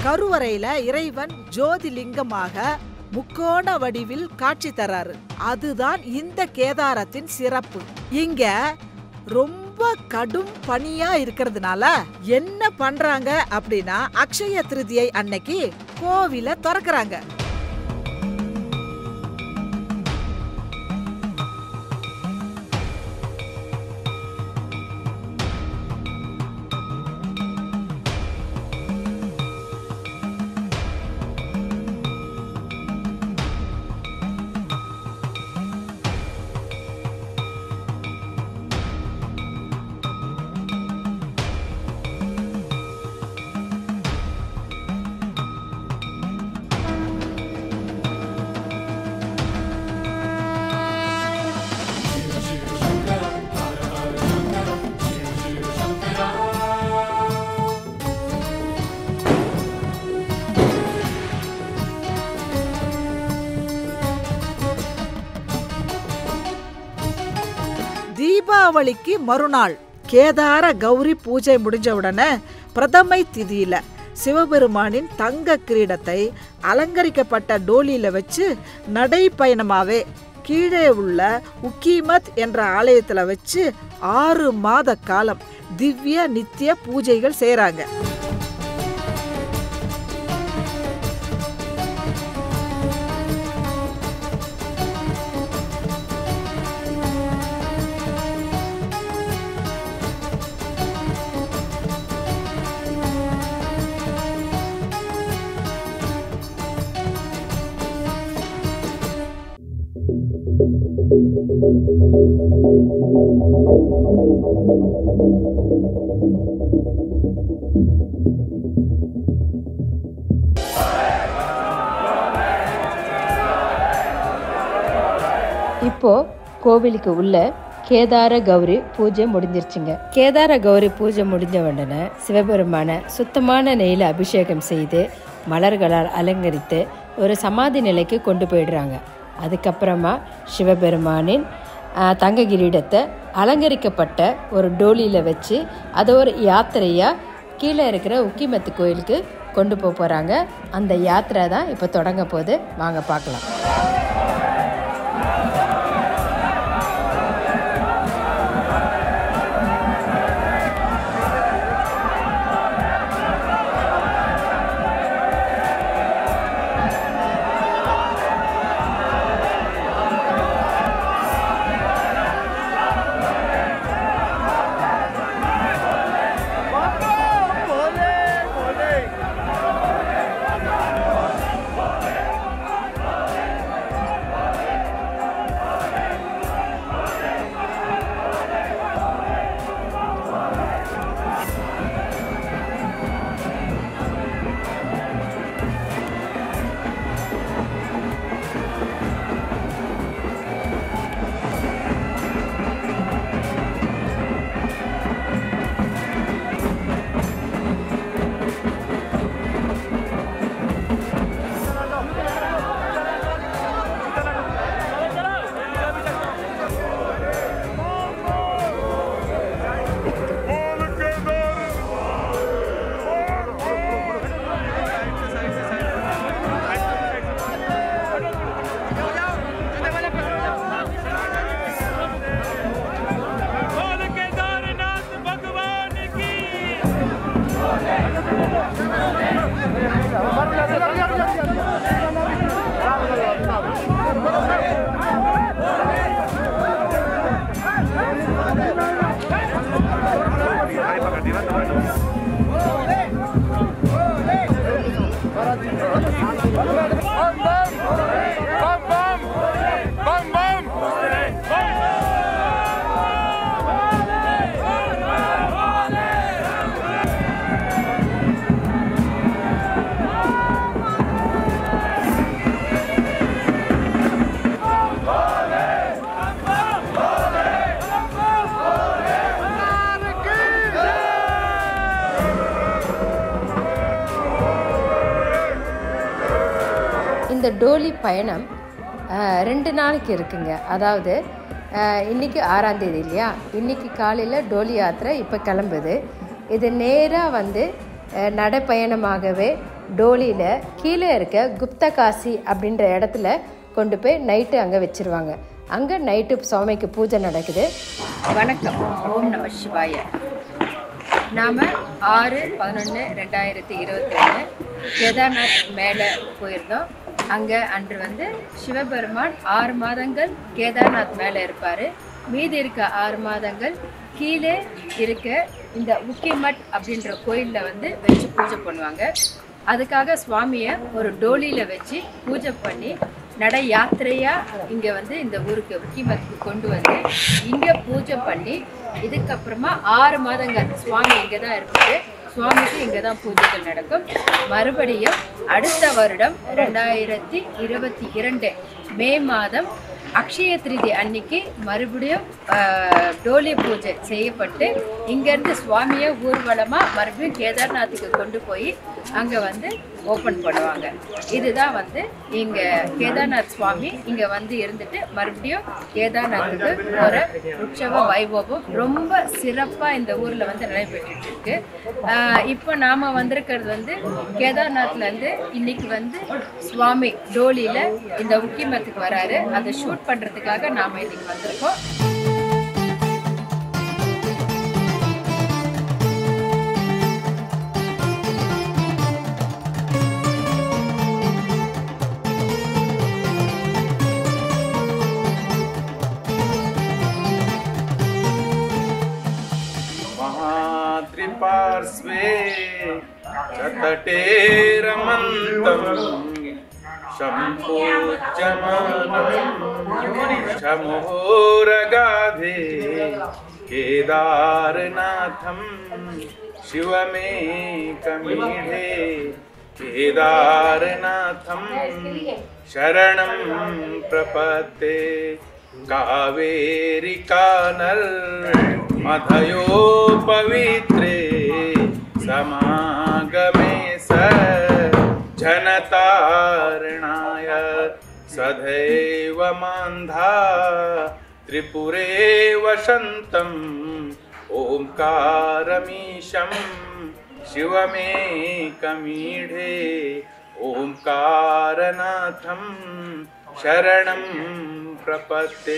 கருவறையில இறைவன் ஜோதிலிங்கமாக முக்கோண வடிவில் காட்சி தராரு அதுதான் இந்த கேதாரத்தின் சிறப்பு இங்க ரொம்ப கடும் பனியா இருக்கிறதுனால என்ன பண்றாங்க அப்படின்னா அக்ஷய திருதியை அன்னைக்கு கோவில திறக்கறாங்க தீபாவளிக்கு மறுநாள் கேதார கௌரி பூஜை முடிஞ்ச உடனே பிரதமை திதியில சிவபெருமானின் தங்க கிரீடத்தை அலங்கரிக்கப்பட்ட டோலியில வச்சு நடைப்பயணமாவே கீழே உள்ள உக்கீமத் என்ற ஆலயத்துல வச்சு ஆறு மாத காலம் திவ்ய நித்திய பூஜைகள் செய்றாங்க இப்போ கோவிலுக்கு உள்ள கேதார கௌரி பூஜை முடிஞ்சிருச்சுங்க கேதார கௌரி பூஜை முடிஞ்ச உடனே சிவபெருமான சுத்தமான நெய்யில் அபிஷேகம் செய்து மலர்களால் அலங்கரித்து ஒரு சமாதி நிலைக்கு கொண்டு போயிடுறாங்க அதுக்கப்புறமா சிவபெருமானின் ஆ, தங்க கிரீடத்தை அலங்கரிக்கப்பட்ட ஒரு டோலியில் வச்சு அதை ஒரு யாத்திரையாக கீழே இருக்கிற உக்கிமத்து கோயிலுக்கு கொண்டு போக போகிறாங்க அந்த யாத்திரை தான் இப்போ தொடங்க போது வாங்க பார்க்கலாம் बोल केदारनाथ भगवान की बम बम बम बम இந்த டோலி பயணம் அஹ், ரெண்டு நாளைக்கு இருக்குங்க அதாவது அஹ், இன்னைக்கு ஆறாம் தேதி இல்லையா இன்னைக்கு காலையில் டோலி யாத்திரை இப்போ கிளம்புது இது நேராக வந்து அஹ், நடைப்பயணமாகவே டோலியில் கீழே இருக்க குப்தகாசி அப்படின்ற இடத்துல கொண்டு போய் நைட்டு அங்கே வச்சிருவாங்க அங்கே நைட்டு சுவாமிக்கு பூஜை நடக்குது வணக்கம் ஓம் நம சிவாய நாம் ஆறு பதினொன்று ரெண்டாயிரத்தி இருபத்தி ஒன்று கேதார்நாத் மேலே போயிருந்தோம் அங்கே அன்று வந்து சிவபெருமான் ஆறு மாதங்கள் கேதார்நாத் மேலே இருப்பார் மீதி இருக்க ஆறு மாதங்கள் கீழே இருக்க இந்த உக்கிமட் அப்படின்ற கோயிலில் வந்து வச்சு பூஜை பண்ணுவாங்க அதுக்காக சுவாமியை ஒரு டோலியில் வச்சு பூஜை பண்ணி நட யாத்திரையா இங்க வந்து இந்த ஊருக்கு உக்கிமத்துக்கு கொண்டு வந்து இங்க பூஜை பண்ணி இதுக்கப்புறமா ஆறு மாதங்கள் சுவாமி இங்க தான் இருப்பாரு சுவாமிக்கு இங்க தான் பூஜைகள் நடக்கும் மறுபடியும் அடுத்த வருடம் ரெண்டாயிரத்தி இருபத்தி இரண்டு மே மாதம் அக்ஷய திருதி அன்னைக்கு மறுபடியும் ஆஹ், டோலி பூஜை செய்யப்பட்டு இங்கேருந்து சுவாமியை ஊர்வலமாக மறுபடியும் கேதார்நாத்துக்கு கொண்டு போய் அங்கே வந்து ஓப்பன் பண்ணுவாங்க இதுதான் வந்து இங்கே கேதார்நாத் சுவாமி இங்கே வந்து இருந்துட்டு மறுபடியும் கேதார்நாத்துக்கு போகிற உற்சவ வைபவம் ரொம்ப சிறப்பாக இந்த ஊரில் வந்து நடைபெற்றுட்டு இருக்கு ஆஹ், இப்போ நாம் வந்திருக்கிறது வந்து கேதார்நாத்லேருந்து இன்னைக்கு வந்து சுவாமி டோலியில் இந்த உக்கிமத்துக்கு வராரு அதை ஷூட் பண்ணுறதுக்காக நாம் இன்னைக்கு வந்திருக்கோம் महात्रिपार्श्वे च तटे रमन्तम् शम्पूज्यमानम् शमुहोरगाधे केदारनाथं शिवमेकमीढे केदारनाथं शरणं प्रपद्ये कावेरिका नर्मधयो पवित्रे समागमे स जनतारणाय सदैव मान्धा त्रिपुरे वसन्तम् ओङ्कारमीशं शिवमेकमीढे ओङ्कारनाथं शरणं प्रपत्ते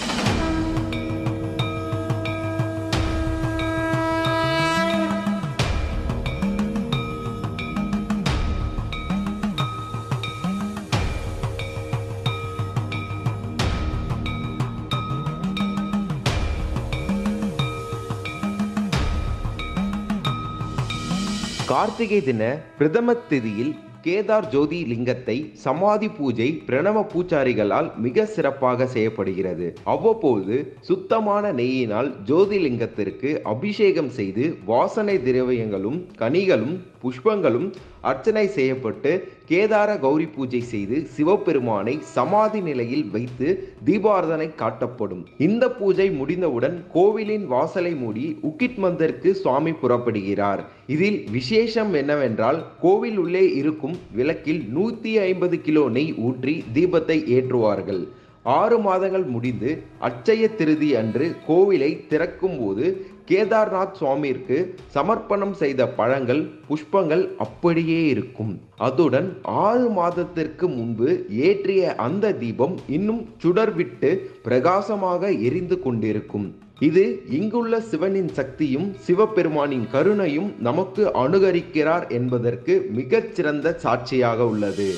கார்த்திகை தின பிரதம திதியில் கேதார் ஜோதி லிங்கத்தை சமாதி பூஜை பிரணவ பூச்சாரிகளால் மிக சிறப்பாக செய்யப்படுகிறது அவ்வப்போது சுத்தமான நெய்யினால் ஜோதிலிங்கத்திற்கு அபிஷேகம் செய்து வாசனை திரவியங்களும் கனிகளும் புஷ்பங்களும் அர்ச்சனை செய்யப்பட்டு கேதார கௌரி பூஜை செய்து சிவபெருமானை சமாதி நிலையில் வைத்து தீபாரதனை காட்டப்படும் இந்த பூஜை முடிந்தவுடன் கோவிலின் வாசலை மூடி உக்கிட் மந்தருக்கு சுவாமி புறப்படுகிறார் இதில் விசேஷம் என்னவென்றால் கோவில் உள்ளே இருக்கும் விளக்கில் நூத்தி ஐம்பது கிலோ நெய் ஊற்றி தீபத்தை ஏற்றுவார்கள் ஆறு மாதங்கள் முடிந்து அட்சய திருதி அன்று கோவிலை திறக்கும் போது கேதார்நாத் சுவாமிற்கு சமர்ப்பணம் செய்த பழங்கள் புஷ்பங்கள் அப்படியே இருக்கும் அதுடன் ஆறு மாதத்திற்கு முன்பு ஏற்றிய அந்த தீபம் இன்னும் சுடர்விட்டு பிரகாசமாக எரிந்து கொண்டிருக்கும் இது இங்குள்ள சிவனின் சக்தியும் சிவபெருமானின் கருணையும் நமக்கு அனுகரிக்கிறார் என்பதற்கு மிகச் சிறந்த சாட்சியாக உள்ளது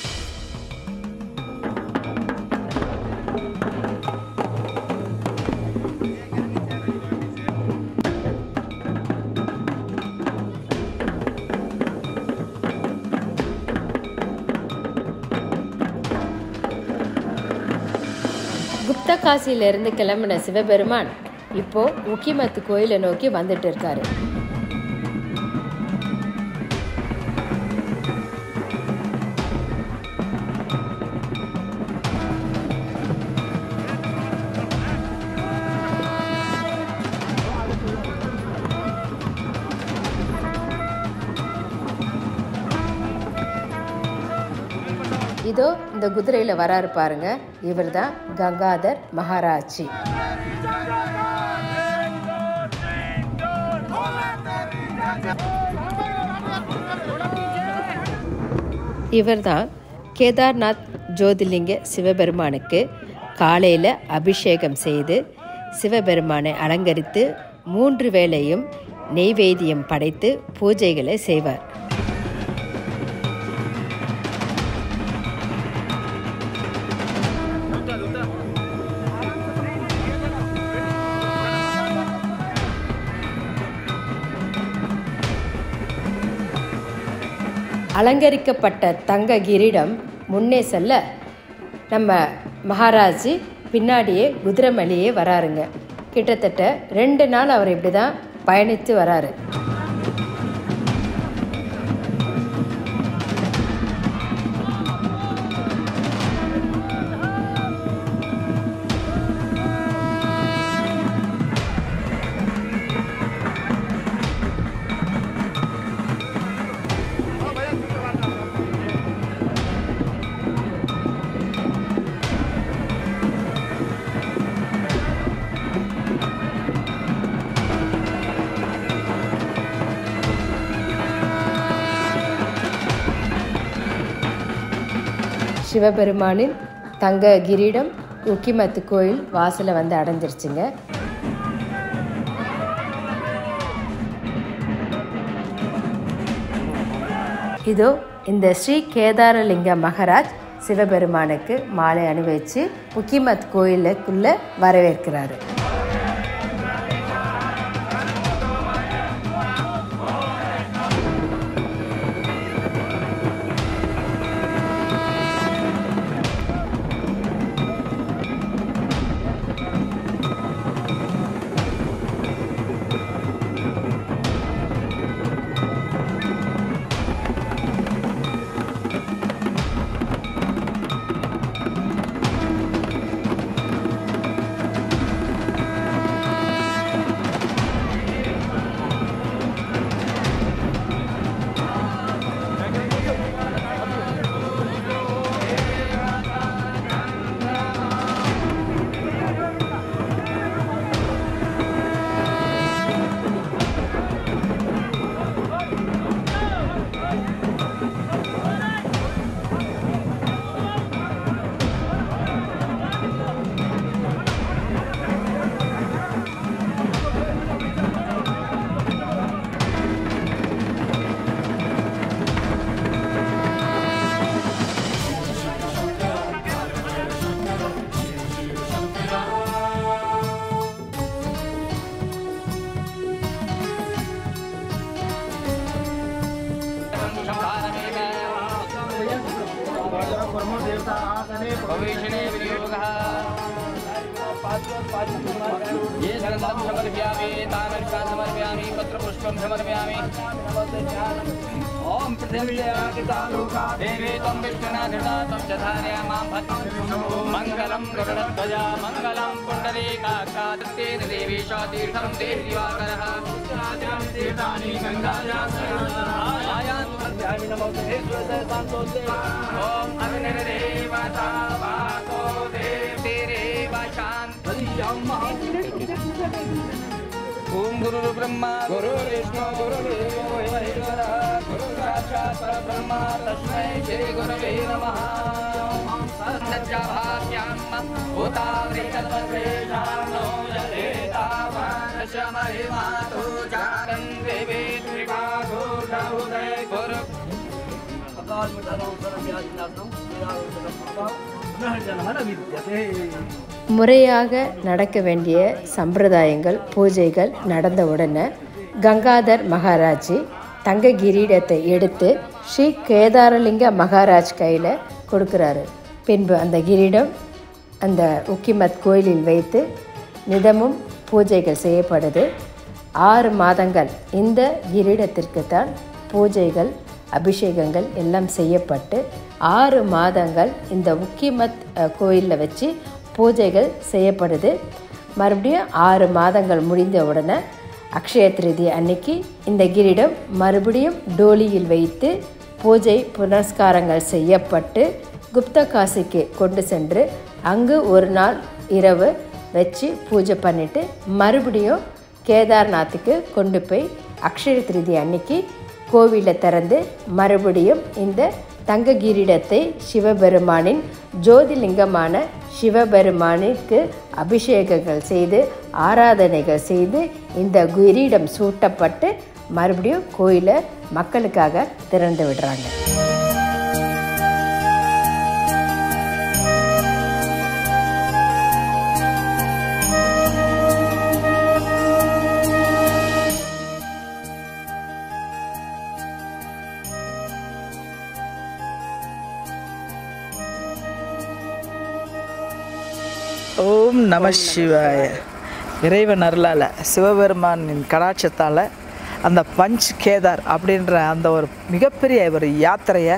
குப்த காசியிலிருந்து கிளம்பின சிவபெருமான் இப்போ உக்கிமத்து கோயிலை நோக்கி வந்துட்டு இருக்காரு இதோ இந்த குதிரையில் வராரு பாருங்க இவர் தான் கங்காதர் மகாராஜி இவர்தான் கேதார்நாத் ஜோதிலிங்க சிவபெருமானுக்கு காலையில் அபிஷேகம் செய்து சிவபெருமானை அலங்கரித்து மூன்று வேளையும் நெய்வேத்தியம் படைத்து பூஜைகளை செய்வார் அலங்கரிக்கப்பட்ட தங்க கிரீடம் முன்னே செல்ல நம்ம மகாராஜ் பின்னாடியே குதிரைமலையே வராருங்க கிட்டத்தட்ட ரெண்டு நாள் அவர் இப்படி தான் பயணித்து வராரு சிவபெருமானின் தங்க கிரீடம் உக்கிமத்து கோயில் வாசலை வந்து அடைஞ்சிருச்சுங்க இதோ இந்த ஸ்ரீ கேதாரலிங்க மகராஜ் சிவபெருமானுக்கு மாலை அணிவிச்சு உக்கிமத் கோயிலுக்குள்ள வரவேற்கிறாரு ये ग्रन्थं समर्पयामि तामर्कान् समर्पयामि पत्रपुष्पं समर्पयामि ॐ पृथिव्यादितालोका देवी त्वं विष्णुनाथिता त्वं च धारया मां भद्रं मङ्गलं गरुडध्वजा मङ्गलं पुण्डरीकाक्षादित्येन देवी तीर्थं देहि दिवाकरः राजां तीर्थानि गङ्गायास्यामि नमो ते सुरससान्तोस्ते ॐ अग्निर्देवता वातो देवतिरेव शान्ति ओम गुरु ब्रह्मा गुरु विष्णु गुरु देवो महेश्वरः गुरु साक्षात् परब्रह्म तस्मै श्री गुरवे नमः सज्जाभास्याम् भूतावृतत्वद्वेषान्नो यदेतावानशमहिमातु जातं देवे त्रिपाघोषहुदय गुरु முறையாக நடக்க வேண்டிய சம்பிரதாயங்கள் பூஜைகள் நடந்த உடனே கங்காதர் மகாராஜ் தங்க கிரீடத்தை எடுத்து ஸ்ரீ கேதாரலிங்க மகாராஜ் கையில் கொடுக்குறாரு பின்பு அந்த கிரீடம் அந்த உக்கிமத் கோயிலில் வைத்து நிதமும் பூஜைகள் செய்யப்படுது ஆறு மாதங்கள் இந்த கிரீடத்திற்கு தான் பூஜைகள் அபிஷேகங்கள் எல்லாம் செய்யப்பட்டு ஆறு மாதங்கள் இந்த உக்கிமத் கோயிலில் வச்சு பூஜைகள் செய்யப்படுது மறுபடியும் ஆறு மாதங்கள் முடிந்த உடனே அக்ஷய திருதி அன்னைக்கு இந்த கிரீடம் மறுபடியும் டோலியில் வைத்து பூஜை புனஸ்காரங்கள் செய்யப்பட்டு குப்த காசிக்கு கொண்டு சென்று அங்கு ஒரு நாள் இரவு வச்சு பூஜை பண்ணிட்டு மறுபடியும் கேதார்நாத்துக்கு கொண்டு போய் அக்ஷய திருதி அன்னைக்கு கோவிலை திறந்து மறுபடியும் இந்த தங்க கிரீடத்தை சிவபெருமானின் ஜோதிலிங்கமான சிவபெருமானுக்கு அபிஷேகங்கள் செய்து ஆராதனைகள் செய்து இந்த கிரீடம் சூட்டப்பட்டு மறுபடியும் கோயிலை மக்களுக்காக திறந்து விடுறாங்க ஓம் நம சிவாய இறைவன் அருளால் சிவபெருமானின் கடாட்சத்தால் அந்த பஞ்ச் கேதார் அப்படின்ற அந்த ஒரு மிகப்பெரிய ஒரு யாத்திரையை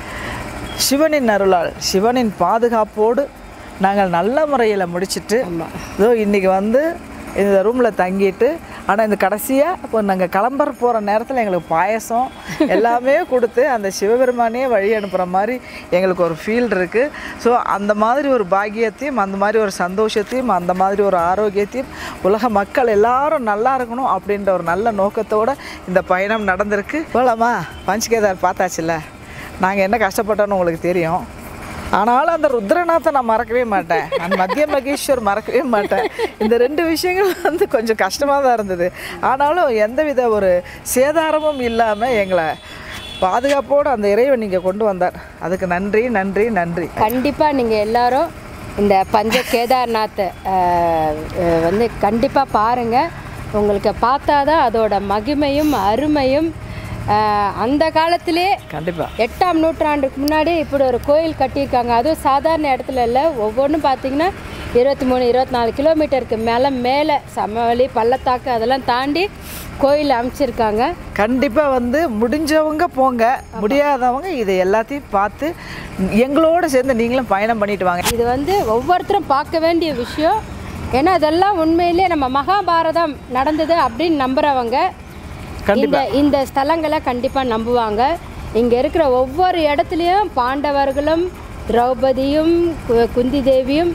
சிவனின் அருளால் சிவனின் பாதுகாப்போடு நாங்கள் நல்ல முறையில் முடிச்சிட்டு இதோ இன்றைக்கி வந்து இந்த ரூமில் தங்கிட்டு ஆனால் இந்த கடைசியாக இப்போ நாங்கள் கிளம்புற போகிற நேரத்தில் எங்களுக்கு பாயசம் எல்லாமே கொடுத்து அந்த சிவபெருமானே வழி அனுப்புகிற மாதிரி எங்களுக்கு ஒரு ஃபீல் இருக்குது ஸோ அந்த மாதிரி ஒரு பாக்கியத்தையும் அந்த மாதிரி ஒரு சந்தோஷத்தையும் அந்த மாதிரி ஒரு ஆரோக்கியத்தையும் உலக மக்கள் எல்லாரும் நல்லா இருக்கணும் அப்படின்ற ஒரு நல்ல நோக்கத்தோடு இந்த பயணம் நடந்திருக்கு போலாமா பஞ்சகேதார் பார்த்தாச்சுல்ல நாங்கள் என்ன கஷ்டப்பட்டோன்னு உங்களுக்கு தெரியும் ஆனாலும் அந்த ருத்ரநாத்தை நான் மறக்கவே மாட்டேன் அந்த மத்திய மகேஸ்வர் மறக்கவே மாட்டேன் இந்த ரெண்டு விஷயங்கள் வந்து கொஞ்சம் கஷ்டமாக தான் இருந்தது ஆனாலும் எந்தவித ஒரு சேதாரமும் இல்லாமல் எங்களை பாதுகாப்போடு அந்த இறைவன் நீங்கள் கொண்டு வந்தார் அதுக்கு நன்றி நன்றி நன்றி கண்டிப்பாக நீங்கள் எல்லாரும் இந்த பஞ்ச கேதார்நாத்தை அஹ், அஹ், வந்து கண்டிப்பாக பாருங்கள் உங்களுக்கு பார்த்தாதான் அதோட மகிமையும் அருமையும் அஹ், அந்த காலத்திலே கண்டிப்பாக எட்டாம் நூற்றாண்டுக்கு முன்னாடி இப்படி ஒரு கோயில் கட்டியிருக்காங்க அதுவும் சாதாரண இடத்துல இல்லை ஒவ்வொன்றும் பார்த்தீங்கன்னா இருபத்தி மூணு இருபத்தி நாலு கிலோமீட்டருக்கு மேலே மேலே சமவெளி பள்ளத்தாக்கு அதெல்லாம் தாண்டி கோயில் அமைச்சிருக்காங்க கண்டிப்பாக வந்து முடிஞ்சவங்க போங்க முடியாதவங்க இதை எல்லாத்தையும் பார்த்து எங்களோட சேர்ந்து நீங்களும் பயணம் பண்ணிட்டு வாங்க இது வந்து ஒவ்வொருத்தரும் பார்க்க வேண்டிய விஷயம் ஏன்னா இதெல்லாம் உண்மையிலே நம்ம மகாபாரதம் நடந்தது அப்படின்னு நம்புறவங்க இந்த இந்த ஸ்தலங்களை கண்டிப்பாக நம்புவாங்க இங்கே இருக்கிற ஒவ்வொரு இடத்துலையும் பாண்டவர்களும் திரௌபதியும் கு- குந்தி தேவியும்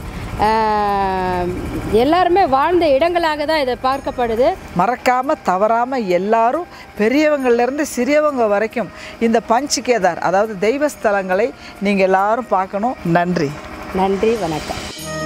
ஆஹ், எல்லாருமே வாழ்ந்த இடங்களாக தான் இதை பார்க்கப்படுது மறக்காம தவறாம எல்லாரும் பெரியவங்கள்ல இருந்து சிறியவங்க வரைக்கும் இந்த பஞ்ச் கேதார் அதாவது தெய்வ ஸ்தலங்களை நீங்க எல்லாரும் பார்க்கணும் நன்றி நன்றி வணக்கம்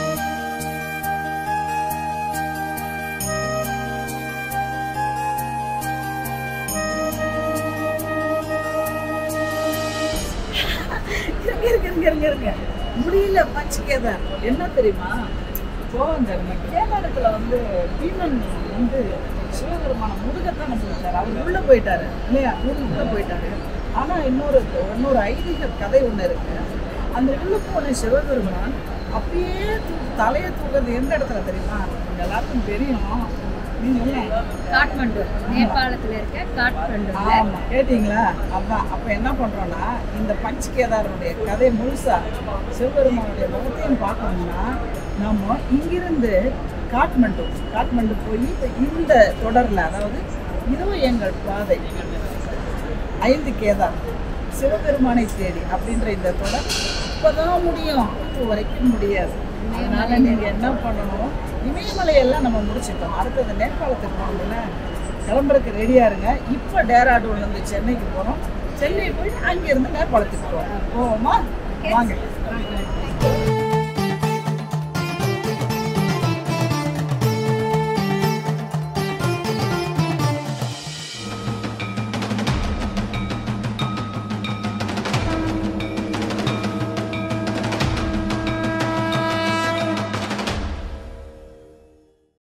இருங்க இருங்க இருங்க இருங்க இருங்க முடியல பஞ்ச் கேதார் என்ன தெரியுமா இப்போ இந்த நம்ம கேதாரத்துல வந்து பீமன் வந்து சிவபெருமான முருகத்தான போயிட்டாரு அவர் உள்ள போயிட்டாரு இல்லையா முருகன் உள்ள போயிட்டாரு ஆனா இன்னொரு இன்னொரு ஐதீக கதை ஒண்ணு இருக்கு அந்த உள்ள போன சிவபெருமான் அப்படியே தூ- தலையை தூக்குறது எந்த இடத்துல தெரியுமா உங்க எல்லாருக்கும் தெரியும் நீங்க என்ன காட்மண்டு நேபாளத்தில் இருக்க காட்மண்டு ஆமா கேட்டீங்களா அதான் அப்ப என்ன பண்றோம்னா இந்த பஞ்ச் கேதாரனுடைய கதை முழுசா சிவபெருமானுடைய முகத்தையும் பார்க்கணும்னா நம்ம இங்கிருந்து காட்மண்டு காட்மண்டு போய் இப்ப இந்த தொடர்ல அதாவது இதுவும் எங்கள் பாதை ஐந்து கேதார் சிவபெருமானை தேடி அப்படின்ற இந்த தொடர் இப்பதான் முடியும் இப்போ வரைக்கும் முடியாது அதனால நீங்க என்ன பண்ணணும் இமயமலையெல்லாம் நம்ம முடிச்சிட்டோம் அடுத்தது நேபாளத்துக்கு போகணும்ல கிளம்புறதுக்கு ரெடியா இருங்க இப்போ டேராடூன்ல இருந்து சென்னைக்கு போறோம் சென்னை போய் அங்கிருந்து நேபாளத்துக்கு போறோம் போவோமா வாங்க